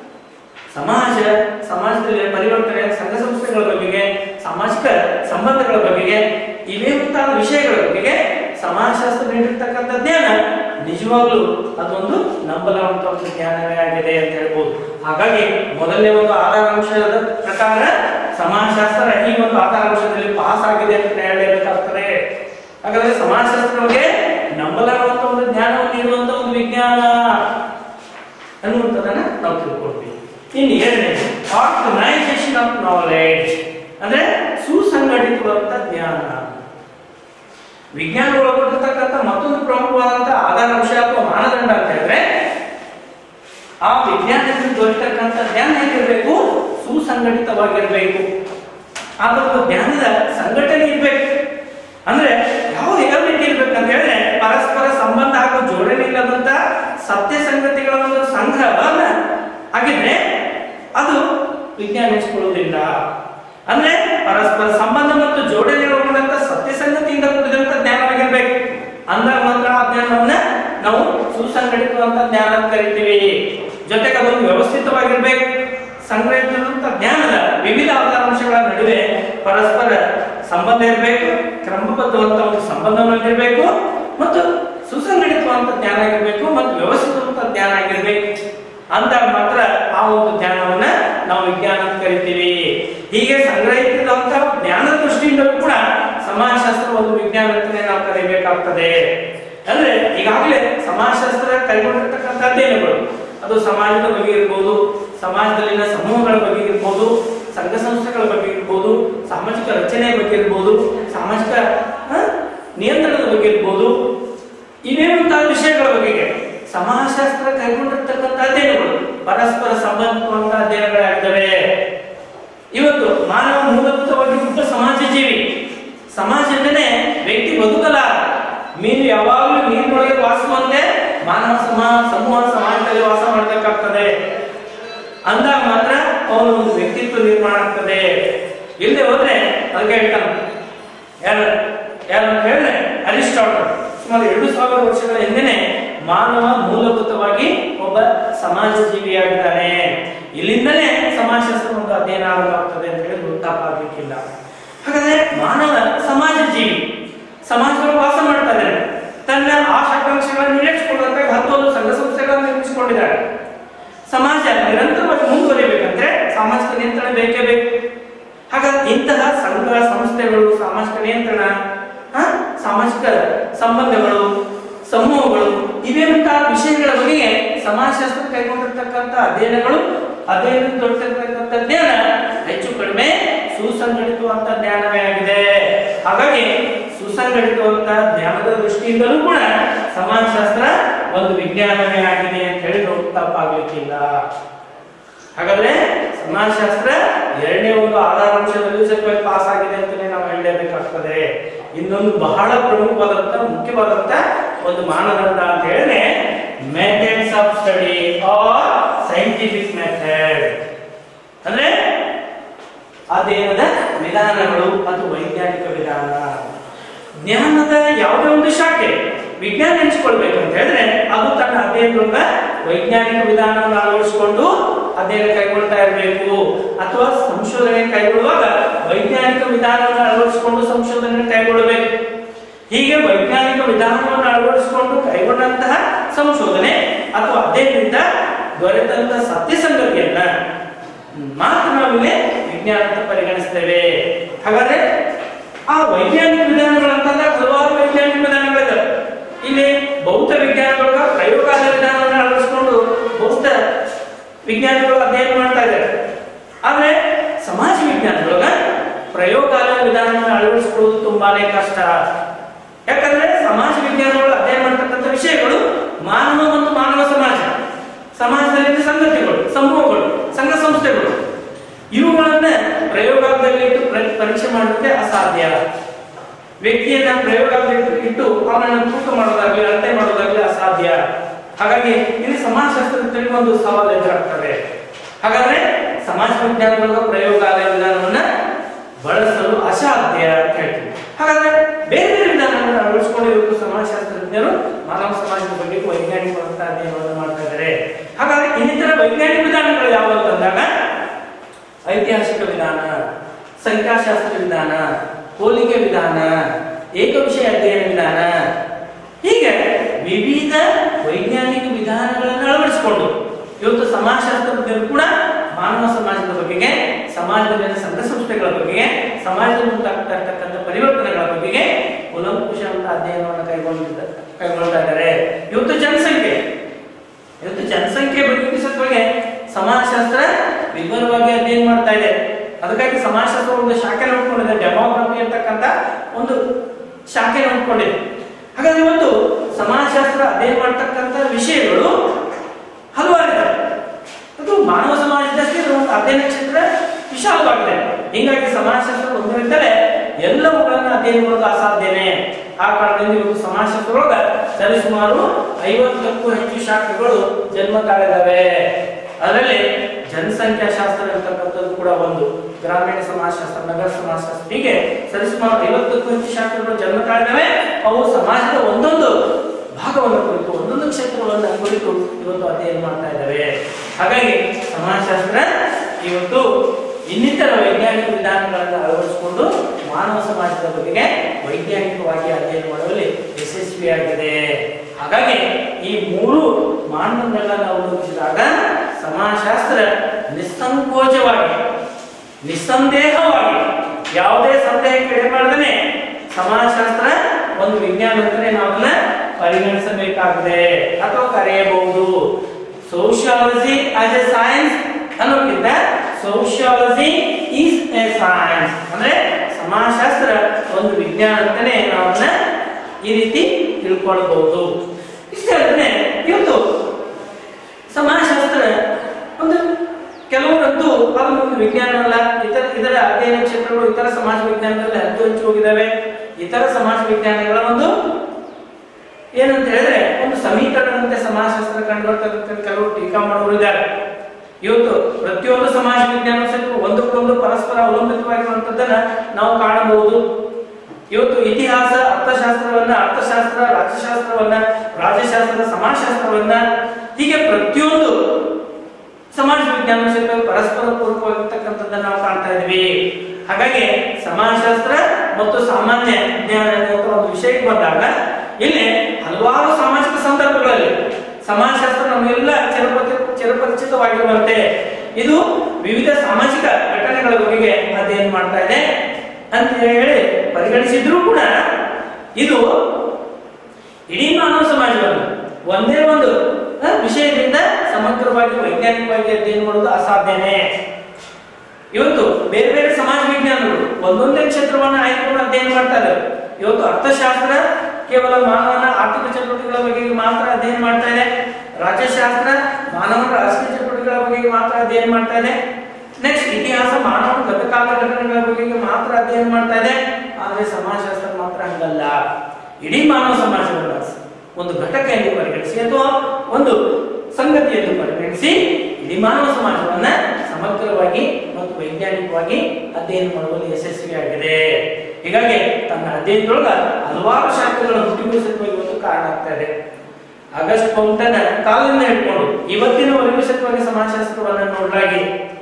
ಸಮಾಜ ಸಮಾಜದಲ್ಲಿ ಪರಿವರ್ತನೆ ಸಂಘ ಸಂಸ್ಥೆಗಳ ಬಗೆಗೆ ಸಾಮಾಜಿಕ ಸಂಬಂಧಗಳ ಬಗೆಗೆ ಇವೇ ಮುಂತಾದ ವಿಷಯಗಳ ಬಗೆಗೆ ಸಮಾಜಶಾಸ್ತ್ರ ನೀಡಿರ್ತಕ್ಕಂಥ ಜ್ಞಾನ ನಿಜವಾಗ್ಲೂ ಅದೊಂದು ನಂಬಲಾಗುವಂತ ಒಂದು ಜ್ಞಾನವೇ ಆಗಿದೆ ಅಂತ ಹೇಳ್ಬೋದು ಹಾಗಾಗಿ ಮೊದಲನೇ ಒಂದು ಆಧಾರಾಂಶದ ಪ್ರಕಾರ ಸಮಾಜಶಾಸ್ತ್ರ ಈ ಒಂದು ಆಧಾರಾಂಶದಲ್ಲಿ ಪಾಸ್ ಆಗಿದೆ ಅಂತ ಹೇಳಲೇಬೇಕಾಗ್ತದೆ ಹಾಗಾದ್ರೆ ಸಮಾಜಶಾಸ್ತ್ರ ಬಗ್ಗೆ ನಂಬಲಾಗುವಂತ ಒಂದು ಜ್ಞಾನವನ್ನು ನೀಡುವಂತ ಒಂದು ವಿಜ್ಞಾನ ಅನ್ನುವಂಥದ್ದನ್ನ ನಾವು ತಿಳ್ಕೊಳ್ತೀವಿ ಇನ್ನು ಎರಡನೇದು ಆರ್ಗನೈಸೇಷನ್ ಆಫ್ ನಾಲೆಡ್ಜ್ ಅಂದ್ರೆ ಸುಸಂಘಟಿತವಾದಂತ ಜ್ಞಾನ ವಿಜ್ಞಾನ ಒಳಗೊಂಡಿರ್ತಕ್ಕಂಥ ಮತ್ತೊಂದು ಪ್ರಮುಖವಾದಂತಹ ಆಧಾರಾಂಶ ಅಥವಾ ಮಾನದಂಡ ಅಂತ ಹೇಳಿದ್ರೆ ಆ ವಿಜ್ಞಾನದಿಂದ ದೊರೆತಕ್ಕಂಥ ಜ್ಞಾನ ಹೇಗಿರ್ಬೇಕು ಸುಸಂಘಟಿತವಾಗಿರ್ಬೇಕು ಆದರೂ ಜ್ಞಾನದ ಸಂಘಟನೆ ಇರ್ಬೇಕು ಅಂದ್ರೆ ಯಾವ್ದು ಯಾವ ರೀತಿ ಇರ್ಬೇಕಂತ ಹೇಳಿದ್ರೆ ಪರಸ್ಪರ ಸಂಬಂಧ ಹಾಗೂ ಜೋಡಣೆ ಇಲ್ಲದಂತ ಸತ್ಯ ಸಂಗತಿಗಳ ಒಂದು ಸಂಗ್ರಹವನ್ನ ಆಗಿದ್ರೆ ಅದು ವಿಜ್ಞಾನ ಎನಿಸಿಕೊಳ್ಳುವುದಿಲ್ಲ ಅಂದ್ರೆ ಪರಸ್ಪರ ಸಂಬಂಧ ಮತ್ತು ಜೋಡಣೆ ಒಳಗೊಂಡಂತ ಸತ್ಯ ಸಂಗತಿಯಿಂದ ಕೂಡಿದಂತ ಜ್ಞಾನವಾಗಿರ್ಬೇಕು ಅಂದಾಗ ಮಾತ್ರ ಆ ಜ್ಞಾನವನ್ನ ನಾವು ಸುಸಂಘಟಿತವಂತ ಜ್ಞಾನ ಅಂತ ಕರಿತೀವಿ ಜೊತೆಗೆ ಅದೊಂದು ವ್ಯವಸ್ಥಿತವಾಗಿರ್ಬೇಕು ಸಂಗ್ರಹಿಸಿದಂತ ಜ್ಞಾನದ ವಿವಿಧ ಆಧಾರಾಂಶಗಳ ನಡುವೆ ಪರಸ್ಪರ ಸಂಬಂಧ ಇರಬೇಕು ಕ್ರಮಬದ್ಧವಂತ ಒಂದು ಸಂಬಂಧವನ್ನು ಇರಬೇಕು ಮತ್ತು ಸುಸಂಘಟಿತವಂತ ಜ್ಞಾನ ಆಗಿರ್ಬೇಕು ಮತ್ತು ವ್ಯವಸ್ಥಿತವಂತ ಜ್ಞಾನ ಆಗಿರ್ಬೇಕು ಅಂದಾಗ ಮಾತ್ರ ಆ ಒಂದು ಜ್ಞಾನವನ್ನ ನಾವು ವಿಜ್ಞಾನ ಅಂತ ಕರಿತೀವಿ ಹೀಗೆ ಸಂಗ್ರಹಿಸಿದಂತ ಜ್ಞಾನದ ದೃಷ್ಟಿಯಿಂದ ಕೂಡ ಸಮಾಜಶಾಸ್ತ್ರ ಒಂದು ವಿಜ್ಞಾನ ಅಂತಾನೆ ನಾವು ಕರಿಬೇಕಾಗ್ತದೆ ಅಂದ್ರೆ ಈಗಾಗಲೇ ಸಮಾಜಶಾಸ್ತ್ರ ಕೈಗೊಂಡಿರ್ತಕ್ಕಂಥ ಅಧ್ಯಯನಗಳು ಅದು ಸಮಾಜದ ಬಗ್ಗೆ ಇರ್ಬೋದು ಸಮಾಜದಲ್ಲಿನ ಸಮೂಹಗಳ ಬಗ್ಗೆ ಇರ್ಬೋದು ಸಂಘ ಸಂಸ್ಥೆಗಳ ಬಗ್ಗೆ ಇರ್ಬೋದು ಸಾಮಾಜಿಕ ರಚನೆಯ ಬಗ್ಗೆ ಇರ್ಬೋದು ಸಾಮಾಜಿಕ ಆ, ನಿಯಂತ್ರಣದ ಬಗ್ಗೆ ಇರ್ಬೋದು ಇವೇ ಮುಂತಾದ ವಿಷಯಗಳ ಬಗೆಗೆ ಸಮಾಜಶಾಸ್ತ್ರ ಕೈಗೊಂಡಿರ್ತಕ್ಕಂಥ ಅಧ್ಯಯನಗಳು ಪರಸ್ಪರ ಸಂಬಂಧಿಸುವಂತ ಅಧ್ಯಯನಗಳಾಗಿದ್ದಾವೆ ಇವತ್ತು ಮಾನವ ಮೂಲಭೂತವಾಗಿ ಹುಟ್ಟ ಸಮಾಜ ಜೀವಿ ಸಮಾಜದಲ್ಲೇ ವ್ಯಕ್ತಿ ಬದುಕಲ್ಲ ಮೀನು ಯಾವಾಗಲೂ ನೀರಿನೊಳಗೆ ವಾಸಿಸುವಂತೆ ಮಾನವ ಸಮಾಜ ಸಮೂಹ ಸಮಾಜದಲ್ಲಿ ವಾಸ ಮಾಡಬೇಕಾಗ್ತದೆ ಅಂದಾಗ ಮಾತ್ರ ಅವನು ಒಂದು ವ್ಯಕ್ತಿತ್ವ ನಿರ್ಮಾಣ ಆಗ್ತದೆ ಇಲ್ಲದೆ ಹೋದ್ರೆ ಅದಕ್ಕೆ ಹೇಳ್ತಾನೆ ಯಾರು ಯಾರು ಅಂತ ಹೇಳಿದ್ರೆ ಅರಿಸ್ಟಾಟಲ್ ಸುಮಾರು ಎರಡು ಸಾವಿರ ವರ್ಷಗಳ ಹಿಂದೆನೆ ಮಾನವ ಮೂಲಭೂತವಾಗಿ ಒಬ್ಬ ಸಮಾಜ ಜೀವಿಯಾಗಿದ್ದಾನೆ ಇಲ್ಲಿಂದಲೇ ಸಮಾಜಶಾಸ್ತ್ರ ಒಂದು ಅಧ್ಯಯನ ಆರಂಭ ಆಗ್ತದೆ ಅಂತ ಹೇಳಿ ಗೊತ್ತಾಗಲಿಕ್ಕಿಲ್ಲ ಹಾಗಾದ್ರೆ ಮಾನವ ಸಮಾಜ ಜೀವಿ ಸಮಾಜದಲ್ಲಿ ವಾಸ ಮಾಡ್ತಾ ಇದ್ದಾನೆ ತನ್ನ ಆಶಾಕಾಂಕ್ಷೆಗಳನ್ನು ಈಡೇರಿಸಿಕೊಳ್ಳುವಂತ ಹತ್ತೊಂದು ಸಂಘ ಸಂಸ್ಥೆಗಳನ್ನು ನಿರ್ಮಿಸಿಕೊಂಡಿದ್ದಾನೆ ಸಮಾಜ ನಿರಂತರವಾಗಿ ಮುಂದುವರಿಬೇಕಂದ್ರೆ ಸಾಮಾಜಿಕ ನಿಯಂತ್ರಣ ಬೇಕೇ ಬೇಕು ಹಾಗಾದ್ರೆ ಇಂತಹ ಸಂಘ ಸಂಸ್ಥೆಗಳು ಸಾಮಾಜಿಕ ನಿಯಂತ್ರಣ ಆ, ಸಾಮಾಜಿಕ ಸಂಬಂಧಗಳು ಸಮೂಹಗಳು ಇವೇ ಮುಂತಾದ ವಿಷಯಗಳ ಬಗೆಗೆ ಸಮಾಜಶಾಸ್ತ್ರ ಕೈಗೊಂಡಿರ್ತಕ್ಕಂಥ ಅಧ್ಯಯನಗಳು ಅಧ್ಯಯನ ದೊರೆತಿರ್ತಕ್ಕಂಥ ಜ್ಞಾನ ಹೆಚ್ಚು ಕಡಿಮೆ ಸುಸಂಘಟಿತವಂತ ಜ್ಞಾನವೇ ಆಗಿದೆ ಹಾಗಾಗಿ ಸುಸಂಘಟಿತವಂತ ಜ್ಞಾನದ ದೃಷ್ಟಿಯಿಂದಲೂ ಕೂಡ ಸಮಾಜಶಾಸ್ತ್ರ ಒಂದು ವಿಜ್ಞಾನವೇ ಆಗಿದೆ ಅಂತ ಹೇಳಿ ತಪ್ಪಾಗ್ಲಿಕ್ಕಿಲ್ಲ ಹಾಗಾದ್ರೆ ಸಮಾಜಶಾಸ್ತ್ರ ಎರಡನೇ ಒಂದು ಆಧಾರಾಂಶದಲ್ಲೂ ಸಹಿತವಾಗಿ ಪಾಸ್ ಆಗಿದೆ ಅಂತಾನೆ ನಾವು ಹೇಳಲೇಬೇಕಾಗ್ತದೆ ಇನ್ನೊಂದು ಬಹಳ ಪ್ರಮುಖವಾದಂತ ಮುಖ್ಯವಾದಂತ ಒಂದು ಮಾನದಂಡ ಅಂತ ಹೇಳಿದ್ರೆ methods of study or scientific method ಅಂದ್ರೆ ಅಧ್ಯಯನದ ವಿಧಾನಗಳು ಅಥವಾ ವೈಜ್ಞಾನಿಕ ವಿಧಾನ ಜ್ಞಾನದ ಯಾವುದೇ ಒಂದು ಶಾಖೆ ವಿಜ್ಞಾನ ಎನಿಸಿಕೊಳ್ಬೇಕು ಅಂತ ಹೇಳಿದ್ರೆ ಅದು ತನ್ನ ಅಧ್ಯಯನದ ವೈಜ್ಞಾನಿಕ ವಿಧಾನವನ್ನು ಅಳವಡಿಸಿಕೊಂಡು ಅಧ್ಯಯನ ಕೈಗೊಳ್ತಾ ಇರಬೇಕು ಅಥವಾ ಸಂಶೋಧನೆ ಕೈಗೊಳ್ಳುವಾಗ ವೈಜ್ಞಾನಿಕ ವಿಧಾನವನ್ನು ಅಳವಡಿಸಿಕೊಂಡು ಸಂಶೋಧನೆ ಕೈಗೊಳ್ಳಬೇಕು ಹೀಗೆ ವೈಜ್ಞಾನಿಕ ವಿಧಾನವನ್ನು ಅಳವಡಿಸಿಕೊಂಡು ಕೈಗೊಂಡಂತಹ ಸಂಶೋಧನೆ ಅಥವಾ ಅಧ್ಯಯನದಿಂದ ದೊರೆತಂತಹ ಸತ್ಯ ಸಂಗತಿಯನ್ನ ಮಾತ್ರ ನಾವಿಲ್ಲಿ ವಿಜ್ಞಾನ ಅಂತ ಪರಿಗಣಿಸ್ತೇವೆ ಹಾಗಾದ್ರೆ ಆ ವೈಜ್ಞಾನಿಕ ವಿಧಾನಗಳಂತಂದ್ರೆ ಹಲವಾರು ವೈಜ್ಞಾನಿಕ ವಿಧಾನಗಳಿದ್ದಾವೆ ಇಲ್ಲಿ ಭೌತ ವಿಜ್ಞಾನದೊಳಗ ಪ್ರಯೋಗಾಲಯ ವಿಧಾನವನ್ನು ಅಳವಡಿಸಿಕೊಂಡು ಭೌತ ವಿಜ್ಞಾನಿಗಳು ಅಧ್ಯಯನ ಮಾಡ್ತಾ ಇದ್ದಾರೆ ಆದ್ರೆ ಸಮಾಜ ವಿಜ್ಞಾನದೊಳಗ ಪ್ರಯೋಗಾಲಯ ವಿಧಾನವನ್ನು ಅಳವಡಿಸಿಕೊಳ್ಳುವುದು ತುಂಬಾನೇ ಕಷ್ಟ ಯಾಕಂದ್ರೆ ಸಮಾಜ ವಿಜ್ಞಾನಗಳು ಅಧ್ಯಯನ ಮಾಡ್ತಕ್ಕಂಥ ವಿಷಯಗಳು ಮಾನವ ಮತ್ತು ಮಾನವ ಸಮಾಜ ಸಮಾಜದಲ್ಲಿನ ಸಂಗತಿಗಳು ಸಮೂಹಗಳು ಸಂಘ ಸಂಸ್ಥೆಗಳು ಇವುಗಳನ್ನ ಪ್ರಯೋಗಾಲಯದಲ್ಲಿ ಇಟ್ಟು ಪ್ರ- ಪರೀಕ್ಷೆ ಮಾಡೋದಕ್ಕೆ ಅಸಾಧ್ಯ ವ್ಯಕ್ತಿಯನ್ನ ಪ್ರಯೋಗಾಲಯದಲ್ಲಿ ಇಟ್ಟು ಅವನನ್ನು ತೂಕ ಮಾಡೋದಾಗ್ಲಿ ಅಳತೆ ಮಾಡೋದಾಗ್ಲಿ ಅಸಾಧ್ಯ ಹಾಗಾಗಿ ಇಲ್ಲಿ ಸಮಾಜಶಾಸ್ತ್ರದಲ್ಲಿ ಒಂದು ಸವಾಲು ಎದುರಾಗ್ತದೆ ಹಾಗಾದ್ರೆ ಸಮಾಜ ವಿಜ್ಞಾನಗಳ ಪ್ರಯೋಗಾಲಯ ವಿಧಾನವನ್ನ ಬಳಸಲು ಅಸಾಧ್ಯ ಅಂತ ಹೇಳ್ತೀವಿ ಹಾಗಾದ್ರೆ ಬೇರೆ ಬೇರೆ ವಿಧಾನಗಳನ್ನು ಅಳವಡಿಸಿಕೊಂಡು ಇವತ್ತು ಸಮಾಜಶಾಸ್ತ್ರಜ್ಞರು ಮಾನವ ಸಮಾಜದ ಬಗ್ಗೆ ವೈಜ್ಞಾನಿಕವಾದಂತಹ ಅಧ್ಯಯನವನ್ನು ಮಾಡ್ತಾ ಇದ್ದಾರೆ ಹಾಗಾದ್ರೆ ಇನ್ನಿತರ ವೈಜ್ಞಾನಿಕ ವಿಧಾನಗಳು ಯಾವ ಅಂತಂದಾಗ ಐತಿಹಾಸಿಕ ವಿಧಾನ ಸಂಖ್ಯಾಶಾಸ್ತ್ರ ವಿಧಾನ ಹೋಲಿಕೆ ವಿಧಾನ ಏಕವಿಷಯ ಅಧ್ಯಯನ ವಿಧಾನ ಹೀಗೆ ವಿವಿಧ ವೈಜ್ಞಾನಿಕ ವಿಧಾನಗಳನ್ನು ಅಳವಡಿಸಿಕೊಂಡು ಇವತ್ತು ಸಮಾಜಶಾಸ್ತ್ರಜ್ಞರು ಕೂಡ ಮಾನವ ಸಮಾಜದ ಬಗೆಗೆ ಸಮಾಜದಲ್ಲಿನ ಸಂಘ ಸಂಸ್ಥೆಗಳ ಬಗೆಗೆ ಸಮಾಜದಲ್ಲಿ ಉಂಟಾಗ್ತಾ ಇರ್ತಕ್ಕಂಥ ಪರಿವರ್ತನೆಗಳ ಬಗೆಗೆ ಕೂಲಂಕುಷವಂತ ಅಧ್ಯಯನವನ್ನು ಕೈಗೊಂಡಿದ್ದ ಕೈಗೊಳ್ತಾ ಇದ್ದಾರೆ ಇವತ್ತು ಜನಸಂಖ್ಯೆ ಇವತ್ತು ಜನಸಂಖ್ಯೆ ಬಗ್ಗೆ ಬಗ್ಗೆ ಸಮಾಜಶಾಸ್ತ್ರ ವಿವರವಾಗಿ ಅಧ್ಯಯನ ಮಾಡ್ತಾ ಇದೆ ಅದಕ್ಕಾಗಿ ಸಮಾಜಶಾಸ್ತ್ರ ಒಂದು ಶಾಖೆ ನೋಡ್ಕೊಂಡಿದೆ ಡೆಮೋಗ್ರಫಿ ಅಂತಕ್ಕಂಥ ಒಂದು ಶಾಖೆ ನೋಡ್ಕೊಂಡಿದೆ ಹಾಗಾದ್ರೆ ಇವತ್ತು ಸಮಾಜಶಾಸ್ತ್ರ ಅಧ್ಯಯನ ಮಾಡ್ತಕ್ಕಂಥ ವಿಷಯಗಳು ಹಲವಾರು ಇದಾವೆ. ಮತ್ತು ಮಾನವ ಸಮಾಜದಷ್ಟೇ ಇದರ ಒಂದು ಅಧ್ಯಯನ ಕ್ಷೇತ್ರ ವಿಶಾಲವಾಗಿದೆ ಹೀಗಾಗಿ ಸಮಾಜಶಾಸ್ತ್ರ ಒಂದರಿಂದಲೇ ಎಲ್ಲವುಗಳನ್ನು ಅಧ್ಯಯನ ಮಾಡೋದು ಅಸಾಧ್ಯನೇ ಆ ಕಾರಣದಿಂದ ಇವತ್ತು ಸಮಾಜಶಾಸ್ತ್ರದೊಳಗ ಸರಿಸುಮಾರು ಐವತ್ತಕ್ಕೂ ಹೆಚ್ಚು ಶಾಖೆಗಳು ಜನ್ಮ ತಾಳಿದಾವೆ ಅದರಲ್ಲಿ ಜನಸಂಖ್ಯಾ ಶಾಸ್ತ್ರ ಇರ್ತಕ್ಕಂಥದ್ದು ಕೂಡ ಒಂದು ಗ್ರಾಮೀಣ ಸಮಾಜಶಾಸ್ತ್ರ ನಗರ ಸಮಾಜಶಾಸ್ತ್ರ ಹೀಗೆ ಸರಿಸುಮಾರು ಐವತ್ತಕ್ಕೂ ಹೆಚ್ಚು ಶಾಖೆಗಳು ಜನ್ಮ ತಾಳಿದಾವೆ ಅವು ಸಮಾಜದ ಒಂದೊಂದು ಭಾಗವನ್ನು ಕುರಿತು ಒಂದೊಂದು ಕ್ಷೇತ್ರಗಳನ್ನು ಕುರಿತು ಇವತ್ತು ಅಧ್ಯಯನ ಮಾಡ್ತಾ ಇದ್ದಾವೆ ಹಾಗಾಗಿ ಸಮಾಜಶಾಸ್ತ್ರ ಇವತ್ತು ಇನ್ನಿತರ ವೈಜ್ಞಾನಿಕ ವಿಧಾನಗಳನ್ನು ಅಳವಡಿಸಿಕೊಂಡು ಮಾನವ ಸಮಾಜದ ಬಗೆಗೆ ವೈಜ್ಞಾನಿಕವಾಗಿ ಅಧ್ಯಯನ ಮಾಡುವಲ್ಲಿ ಯಶಸ್ವಿಯಾಗಿದೆ ಹಾಗಾಗಿ ಈ ಮೂರು ಮಾನದಂಡಗಳನ್ನು ಅವಲಂಬಿಸಿದಾಗ ಸಮಾಜಶಾಸ್ತ್ರ ನಿಸ್ಸಂಕೋಚವಾಗಿ ನಿಸ್ಸಂದೇಹವಾಗಿ ಯಾವುದೇ ಸಂದೇಹಕ್ಕೆ ಎಡೆಮಾಡದೇ ಸಮಾಜಶಾಸ್ತ್ರ ಒಂದು ವಿಜ್ಞಾನ ಅಂತಲೇ ನಾವೆಲ್ಲ ಪರಿಗಣಿಸಬೇಕಾಗಿದೆ ಅಥವಾ ಕರೆಯಬಹುದು ಸೋಶಿಯಾಲಜಿ ಆಸ್ ಎ ಸೈನ್ಸ್ ಅನ್ನೋಕ್ಕಿಂತ ಸೋಶಿಯಾಲಜಿ ಈಸ್ ಎ ಸೈನ್ಸ್ ಅಂದ್ರೆ ಸಮಾಜಶಾಸ್ತ್ರ ಒಂದು ವಿಜ್ಞಾನ ಅಂತಾನೆ ನಾವನ್ನ ಈ ರೀತಿ ತಿಳ್ಕೊಳ್ಬಹುದು ಇಷ್ಟೇ ಅಲ್ಲದೆ ಇವತ್ತು ಸಮಾಜಶಾಸ್ತ್ರ ಒಂದು ಕೆಲವರಂತೂ ಅದನ್ನು ಒಂದು ವಿಜ್ಞಾನವಲ್ಲ ಇತರ ಇದರ ಅಧ್ಯಯನ ಕ್ಷೇತ್ರಗಳು ಇತರ ಸಮಾಜ ವಿಜ್ಞಾನದಲ್ಲಿ ಹತ್ತು ಹಂಚು ಹೋಗಿದ್ದಾವೆ ಇತರ ಸಮಾಜ ವಿಜ್ಞಾನಗಳ ಒಂದು ಏನಂತ ಹೇಳಿದ್ರೆ ಒಂದು ಸಮೀಕರಣದಂತೆ ಸಮಾಜಶಾಸ್ತ್ರ ಕಂಡುಬರ್ತಕ್ಕಂಥ ಕೆಲವರು ಟೀಕಾ ಮಾಡುವರು ಇದ್ದಾರೆ ಇವತ್ತು ಪ್ರತಿಯೊಂದು ಸಮಾಜ ವಿಜ್ಞಾನ ಕ್ಷೇತ್ರ ಒಂದಕ್ಕೊಂದು ಪರಸ್ಪರ ಅವಲಂಬಿತವಾಗಿರುವಂತದ್ದನ್ನ ನಾವು ಕಾಣಬಹುದು ಇವತ್ತು ಇತಿಹಾಸ ಅರ್ಥಶಾಸ್ತ್ರವನ್ನ ಅರ್ಥಶಾಸ್ತ್ರ ರಾಜ್ಯಶಾಸ್ತ್ರವನ್ನ ರಾಜ್ಯಶಾಸ್ತ್ರ ಸಮಾಜಶಾಸ್ತ್ರವನ್ನ ಹೀಗೆ ಪ್ರತಿಯೊಂದು ಸಮಾಜ ವಿಜ್ಞಾನ ಕ್ಷೇತ್ರ ಪರಸ್ಪರ ಪೂರಕವಾಗಿರ್ತಕ್ಕಂಥದ್ದನ್ನ ನಾವು ಕಾಣ್ತಾ ಇದ್ವಿ ಹಾಗಾಗಿ ಸಮಾಜಶಾಸ್ತ್ರ ಮತ್ತು ಸಾಮಾನ್ಯ ಜ್ಞಾನ ಅನ್ನುವಂಥ ಒಂದು ವಿಷಯಕ್ಕೆ ಬಂದಾಗ ಇಲ್ಲಿ ಹಲವಾರು ಸಾಮಾಜಿಕ ಸಂದರ್ಭಗಳಲ್ಲಿ ಸಮಾಜಶಾಸ್ತ್ರ ನಮಗೆಲ್ಲ ಚಿರಪರಿ ಚಿರಪರಿಚಿತವಾಗಿರುವಂತೆ ಇದು ವಿವಿಧ ಸಾಮಾಜಿಕ ಘಟನೆಗಳ ಬಗೆಗೆ ಅಧ್ಯಯನ ಮಾಡ್ತಾ ಇದೆ ಅಂತ ಹೇಳಿ ಪರಿಗಣಿಸಿದ್ರು ಕೂಡ ಇದು ಇಡೀ ಮಾನವ ಸಮಾಜವನ್ನು ಒಂದೇ ಒಂದು ಆ, ವಿಷಯದಿಂದ ಸಮಗ್ರವಾಗಿ ವೈಜ್ಞಾನಿಕವಾಗಿ ಅಧ್ಯಯನ ಮಾಡೋದು ಅಸಾಧ್ಯನೇ ಇವತ್ತು ಬೇರೆ ಬೇರೆ ಸಮಾಜ ವಿಜ್ಞಾನಗಳು ಒಂದೊಂದೇ ಕ್ಷೇತ್ರವನ್ನು ಆಯ್ದುಕೊಂಡು ಅಧ್ಯಯನ ಮಾಡ್ತಾ ಇದ್ದಾರೆ ಇವತ್ತು ಅರ್ಥಶಾಸ್ತ್ರ ಕೇವಲ ಮಾನವನ ಆರ್ಥಿಕ ಚಟುವಟಿಕೆಗಳ ಬಗ್ಗೆ ಮಾತ್ರ ಅಧ್ಯಯನ ಮಾಡ್ತಾ ಇದೆ ರಾಜ್ಯಶಾಸ್ತ್ರ ಮಾನವನ ರಾಜಕೀಯ ಚಟುವಟಿಕೆಗಳ ಬಗ್ಗೆ ಮಾತ್ರ ಅಧ್ಯಯನ ಮಾಡ್ತಾ ಇದೆ ನೆಕ್ಸ್ಟ್ ಇತಿಹಾಸ ಮಾನವನ ಗತಕಾಲ ಘಟನೆಗಳ ಬಗ್ಗೆ ಮಾತ್ರ ಅಧ್ಯಯನ ಮಾಡ್ತಾ ಇದೆ ಆದ್ರೆ ಸಮಾಜಶಾಸ್ತ್ರ ಮಾತ್ರ ಹಂಗಲ್ಲ ಇಡೀ ಮಾನವ ಸಮಾಜವನ್ನ ಒಂದು ಘಟಕ ಎಂದು ಪರಿಗಣಿಸಿ ಅಥವಾ ಒಂದು ಸಂಗತಿ ಎಂದು ಪರಿಗಣಿಸಿ ಇಡೀ ಮಾನವ ಸಮಾಜವನ್ನ ಸಮಗ್ರವಾಗಿ ಮತ್ತು ವೈಜ್ಞಾನಿಕವಾಗಿ ಅಧ್ಯಯನ ಮಾಡುವಲ್ಲಿ ಯಶಸ್ವಿಯಾಗಿದೆ ಹೀಗಾಗಿ ತನ್ನ ಅಧ್ಯಯನದೊಳಗ ಹಲವಾರು ಶಾಖೆಗಳ ಹುಟ್ಟಿಗೂ ಸತ್ವಾಗಿ ಇವತ್ತು ಕಾರಣ ಆಗ್ತಾ ಇದೆ ಆಗಸ್ಟ್ ಪೌಂಟನ ಕಾಲದಿಂದ ಹಿಡ್ಕೊಂಡು ಇವತ್ತಿನವರೆಗೂ ಸತ್ವಾಗಿ ಸಮಾಜಶಾಸ್ತ್ರವನ್ನ ನೋಡಲಾಗಿ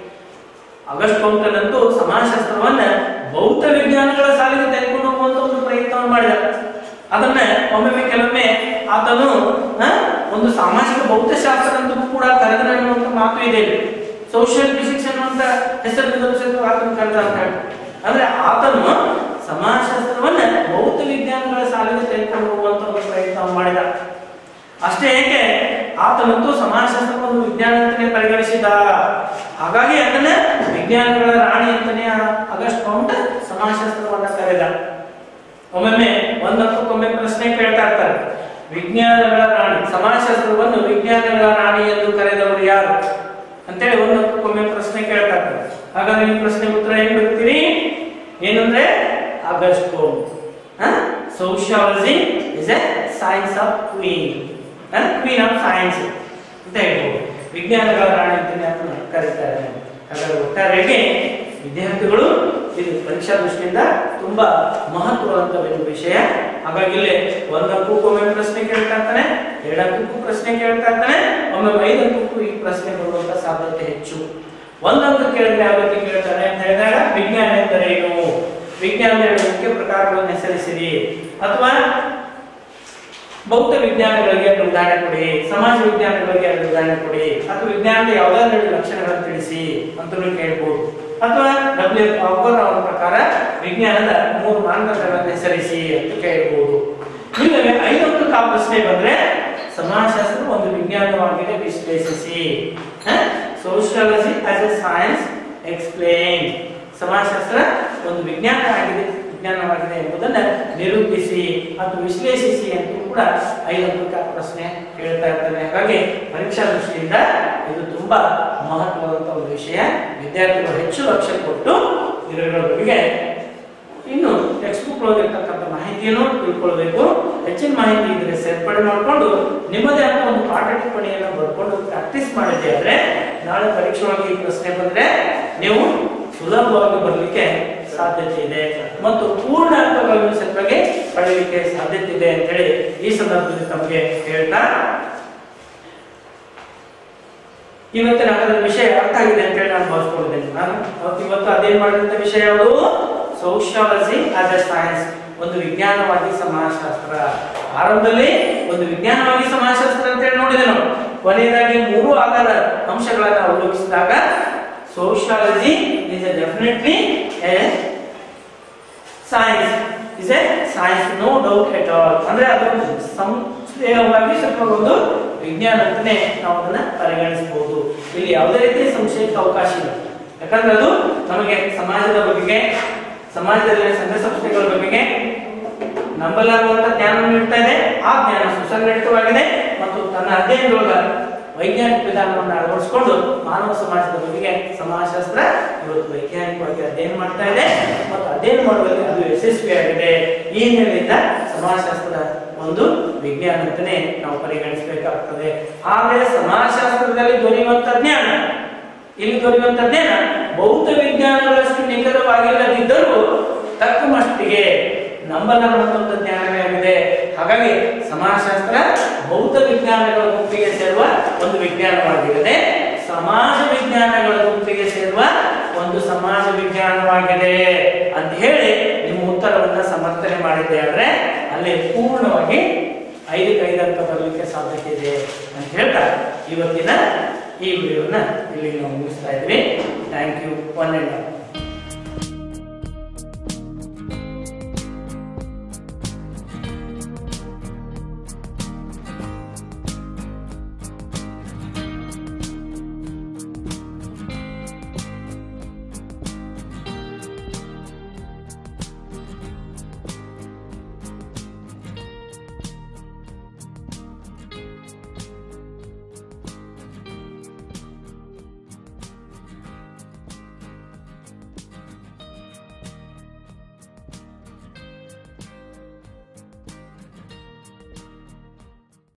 ಆಗಸ್ಟ್ ಪೌಂಟನ್ ಅಂತೂ ಸಮಾಜಶಾಸ್ತ್ರವನ್ನ ಭೌತ ವಿಜ್ಞಾನಗಳ ಸಾಲಿಗೆ ತೆಗೆದುಕೊಂಡು ಹೋಗುವಂತ ಒಂದು ಪ್ರಯತ್ನವನ್ನು ಮಾಡಿದ ಅದನ್ನ ಒಮ್ಮೊಮ್ಮೆ ಕೆಲವೊಮ್ಮೆ ಆತನು ಆ, ಒಂದು ಸಾಮಾಜಿಕ ಭೌತಶಾಸ್ತ್ರ ಅಂತ ಕೂಡ ಕರೆದನ ಅನ್ನುವಂಥ ಮಾತು ಇದೆ ಸೋಷಿಯಲ್ ಫಿಸಿಕ್ಸ್ ಅನ್ನುವಂತ ಹೆಸರಿನಿಂದಲೂ ಸಹಿತ ಆತನು ಕರೆದ ಅಂತ ಹೇಳಿ ಅಂದ್ರೆ ಆತನು ಸಮಾಜಶಾಸ್ತ್ರವನ್ನ ಭೌತ ವಿಜ್ಞಾನಗಳ ಸಾಲಿಗೆ ತೆಗೆದುಕೊಂಡು ಹೋಗುವಂತ ಒಂದು ಪ್ರಯತ್ನ ಮಾಡಿದ ಅಷ್ಟೇ ಏಕೆ ಆತನಂತೂ ಸಮಾಜಶಾಸ್ತ್ರ ಒಂದು ವಿಜ್ಞಾನ ಅಂತಾನೆ ಪರಿಗಣಿಸಿದ ಹಾಗಾಗಿ ಅದನ್ನ ವಿಜ್ಞಾನಗಳ ರಾಣಿ ಅಂತಾನೆ ಆ ಆಗಸ್ಟ್ ಪೌಂಟ್ ಸಮಾಜಶಾಸ್ತ್ರವನ್ನ ಕರೆದ ಒಮ್ಮೊಮ್ಮೆ ಒಂದಕ್ಕೊಮ್ಮೆ ಪ್ರಶ್ನೆ ಕೇಳ್ತಾ ಇರ್ತಾರೆ ವಿಜ್ಞಾನಗಳ ರಾಣಿ ಸಮಾಜಶಾಸ್ತ್ರವನ್ನು ವಿಜ್ಞಾನಗಳ ರಾಣಿ ಎಂದು ಕರೆದವರು ಯಾರು ಅಂತೇಳಿ ಒಂದಕ್ಕೊಮ್ಮೆ ಪ್ರಶ್ನೆ ಕೇಳ್ತಾ ಇರ್ತಾರೆ ಹಾಗಾದ್ರೆ ಈ ಪ್ರಶ್ನೆ ಉತ್ತರ ಏನ್ ಬರ್ತೀರಿ ಏನಂದ್ರೆ Auguste Comte sociology is a science of queen queen of science ಅಂತ ಹೇಳ್ಬೋದು ವಿಜ್ಞಾನಗಳ ರಾಣಿ ಅಂತಾನೆ ಅದನ್ನ ಕರೀತಾರೆ ಹಾಗಾದ್ರೆ ಒಟ್ಟಾರೆಯಾಗಿ ವಿದ್ಯಾರ್ಥಿಗಳು ಇದು ಪರೀಕ್ಷಾ ದೃಷ್ಟಿಯಿಂದ ತುಂಬಾ ಮಹತ್ವವಂತ ಒಂದು ವಿಷಯ ಹಾಗಾಗಿ ಇಲ್ಲಿ ಒಂದ್ ಅಂಕಕ್ಕೂ ಪ್ರಶ್ನೆ ಕೇಳ್ತಾ ಇರ್ತಾನೆ ಎರಡು ಅಂಕಕ್ಕೂ ಪ್ರಶ್ನೆ ಕೇಳ್ತಾ ಇರ್ತಾನೆ ಒಮ್ಮೆ ಐದು ಅಂಕಕ್ಕೂ ಈ ಪ್ರಶ್ನೆ ಬರುವಂತ ಸಾಧ್ಯತೆ ಹೆಚ್ಚು ಒಂದ್ ಅಂಕ ಕೇಳಿದ್ರೆ ಯಾವ ರೀತಿ ಕೇಳ್ತಾನೆ ಅಂತ ಹೇಳಿದಾಗ ವಿಜ್ಞಾನ ಎಂದರೆ ಏನು ವಿಜ್ಞಾನದ ಎರಡು ಮುಖ್ಯ ಪ್ರಕಾರಗಳನ್ನು ಹೆಸರಿಸಿರಿ ಅಥವಾ ಭೌತ ವಿಜ್ಞಾನಗಳಿಗೆ ಎರಡು ಉದಾಹರಣೆ ಕೊಡಿ ಸಮಾಜ ವಿಜ್ಞಾನಗಳಿಗೆ ಎರಡು ಉದಾಹರಣೆ ಕೊಡಿ ಅಥವಾ ವಿಜ್ಞಾನದ ಯಾವುದಾದ್ರು ಎರಡು ಲಕ್ಷಣಗಳನ್ನು ತಿಳಿಸಿ ಅಂತಲೂ ಕೇಳ್ಬೋದು ಅಥವಾ ಡಬ್ಲ್ಯೂ ಅವರ ಅವರ ಪ್ರಕಾರ ವಿಜ್ಞಾನದ ಮೂರು ಮಾನದಂಡಗಳನ್ನು ಹೆಸರಿಸಿ ಅಂತ ಕೇಳ್ಬೋದು ಇಲ್ಲವೇ ಐದು ಅಂಕಕ್ಕೆ ಆ ಪ್ರಶ್ನೆ ಬಂದ್ರೆ ಸಮಾಜಶಾಸ್ತ್ರ ಒಂದು ವಿಜ್ಞಾನವಾಗಿದೆ ವಿಶ್ಲೇಷಿಸಿ sociology as a science explain ಸಮಾಜಶಾಸ್ತ್ರ ಒಂದು ವಿಜ್ಞಾನ ಆಗಿದೆ ವಿಜ್ಞಾನವಾಗಿದೆ ಎಂಬುದನ್ನ ನಿರೂಪಿಸಿ ಮತ್ತು ವಿಶ್ಲೇಷಿಸಿ ಅಂತ ಕೂಡ ಐದು ಅಂಕ ಪ್ರಶ್ನೆ ಕೇಳ್ತಾ ಇರ್ತಾನೆ ಹಾಗಾಗಿ ಪರೀಕ್ಷಾ ದೃಷ್ಟಿಯಿಂದ ಇದು ತುಂಬಾ ಮಹತ್ವದಂತ ಒಂದು ವಿಷಯ ವಿದ್ಯಾರ್ಥಿಗಳು ಹೆಚ್ಚು ಲಕ್ಷ್ಯ ಕೊಟ್ಟು ಇದರ ಬಗ್ಗೆ ಇನ್ನು ಟೆಕ್ಸ್ಟ್ ಬುಕ್ ಒಳಗಿರ್ತಕ್ಕಂಥ ಮಾಹಿತಿಯನ್ನು ತಿಳ್ಕೊಳ್ಬೇಕು ಹೆಚ್ಚಿನ ಮಾಹಿತಿ ಇದ್ರೆ ಸೇರ್ಪಡೆ ಮಾಡಿಕೊಂಡು ನಿಮ್ಮದೇ ಆದ ಒಂದು ಪಾಠ ಟಿಪ್ಪಣಿಯನ್ನು ಬರ್ಕೊಂಡು ಪ್ರಾಕ್ಟೀಸ್ ಮಾಡಿದ್ದೆ ಆದ್ರೆ ನಾಳೆ ಪರೀಕ್ಷೆ ಒಳಗೆ ಈ ಪ್ರಶ್ನೆ ಬಂದ್ರೆ ನೀವು ಸುಲಭವಾಗಿ ಬರಲಿಕ್ಕೆ ಸಾಧ್ಯತೆ ಇದೆ ಮತ್ತು ಪೂರ್ಣ ಅಂಕಗಳನ್ನು ಸತ್ವಾಗಿ ಪಡೆಯಲಿಕ್ಕೆ ಸಾಧ್ಯತೆ ಇದೆ ಅಂತ ಹೇಳಿ ಈ ಸಂದರ್ಭದಲ್ಲಿ ತಮಗೆ ಹೇಳ್ತಾ ಇವತ್ತಿನ ಅದರ ವಿಷಯ ಅರ್ಥ ಆಗಿದೆ ಅಂತ ಹೇಳಿ ನಾನು ಭಾವಿಸ್ಕೊಂಡಿದ್ದೇನೆ ನಾನು ಅವತ್ತು ಇವತ್ತು ಅದೇನ್ ಮಾಡಿದಂತ ವಿಷಯ ಯಾವುದು ಸೋಶಿಯಾಲಜಿ ಆಸ್ ಎ ಸೈನ್ಸ್ ಒಂದು ವಿಜ್ಞಾನವಾಗಿ ಸಮಾಜಶಾಸ್ತ್ರ ಆರಂಭದಲ್ಲಿ ಒಂದು ವಿಜ್ಞಾನವಾಗಿ ಸಮಾಜಶಾಸ್ತ್ರ ಅಂತ ಹೇಳಿ ನೋಡಿದೆ ನಾವು ಕೊನೆಯದಾಗಿ ಮೂರು ಆಧಾರ ಅಂಶಗಳನ್ನು ಅವಲೋಕಿಸಿದಾಗ sociology is a definitely a science is a science no doubt at all ಅಂದ್ರೆ ಅದೊಂದು ಸಂಶಯವಾಗಿ ಸ್ವಲ್ಪ ಒಂದು ವಿಜ್ಞಾನ ಅಂತಾನೆ ನಾವು ಅದನ್ನ ಪರಿಗಣಿಸಬಹುದು ಇಲ್ಲಿ ಯಾವುದೇ ರೀತಿಯ ಸಂಶಯಕ್ಕೆ ಅವಕಾಶ ಇಲ್ಲ ಯಾಕಂದ್ರೆ ಅದು ನಮಗೆ ಸಮಾಜದ ಬಗೆಗೆ ಸಮಾಜದಲ್ಲಿ ಸಂಘ ಸಂಸ್ಥೆಗಳ ಬಗೆಗೆ ನಂಬಲಾಗುವಂತ ಜ್ಞಾನವನ್ನು ನೀಡ್ತಾ ಇದೆ ಆ ಜ್ಞಾನ ಸುಸಂಘಟಿತವಾಗಿದೆ ಮತ್ತು ತನ್ನ ಅಧ್ಯಯನದೊಳಗ ವೈಜ್ಞಾನಿಕ ವಿಧಾನವನ್ನು ಅಳವಡಿಸಿಕೊಂಡು ಮಾನವ ಸಮಾಜದ ಬಗೆಗೆ ಸಮಾಜಶಾಸ್ತ್ರ ಇವತ್ತು ವೈಜ್ಞಾನಿಕವಾಗಿ ಅಧ್ಯಯನ ಮಾಡ್ತಾ ಇದೆ ಮತ್ತು ಅಧ್ಯಯನ ಮಾಡುವಲ್ಲಿ ಅದು ಯಶಸ್ವಿಯಾಗಿದೆ ಈ ಹಿನ್ನೆಲೆಯಿಂದ ಸಮಾಜಶಾಸ್ತ್ರ ಒಂದು ವಿಜ್ಞಾನ ಅಂತಾನೆ ನಾವು ಪರಿಗಣಿಸಬೇಕಾಗ್ತದೆ ಆದರೆ ಸಮಾಜಶಾಸ್ತ್ರದಲ್ಲಿ ದೊರೆಯುವಂತ ಜ್ಞಾನ ಇಲ್ಲಿ ದೊರೆಯುವಂತ ಜ್ಞಾನ ಭೌತ ವಿಜ್ಞಾನಗಳಷ್ಟು ನಿಖರವಾಗಿಲ್ಲದಿದ್ದರೂ ತಕ್ಕ ಮಟ್ಟಿಗೆ ನಂಬಲಾಗುವಂತ ಜ್ಞಾನವೇ ಆಗಿದೆ ಹಾಗಾಗಿ ಸಮಾಜಶಾಸ್ತ್ರ ಭೌತ ವಿಜ್ಞಾನಗಳ ಗುಂಪಿಗೆ ಸೇರುವ ಒಂದು ವಿಜ್ಞಾನವಾಗಿರದೆ ಸಮಾಜ ವಿಜ್ಞಾನಗಳ ಗುಂಪಿಗೆ ಸೇರುವ ಒಂದು ಸಮಾಜ ವಿಜ್ಞಾನವಾಗಿದೆ ಅಂತ ಹೇಳಿ ನಿಮ್ಮ ಉತ್ತರವನ್ನ ಸಮರ್ಥನೆ ಮಾಡಿದ್ದೆ ಆದ್ರೆ ಅಲ್ಲಿ ಪೂರ್ಣವಾಗಿ ಐದಕ್ಕೆ ಐದು ಅಂಕ ಬರಲಿಕ್ಕೆ ಸಾಧ್ಯತೆ ಇದೆ ಅಂತ ಹೇಳ್ತಾ ಇವತ್ತಿನ ಈ ವಿಡಿಯೋನ ಇಲ್ಲಿ ನಾವು ಮುಗಿಸ್ತಾ ಇದ್ವಿ thank you one and all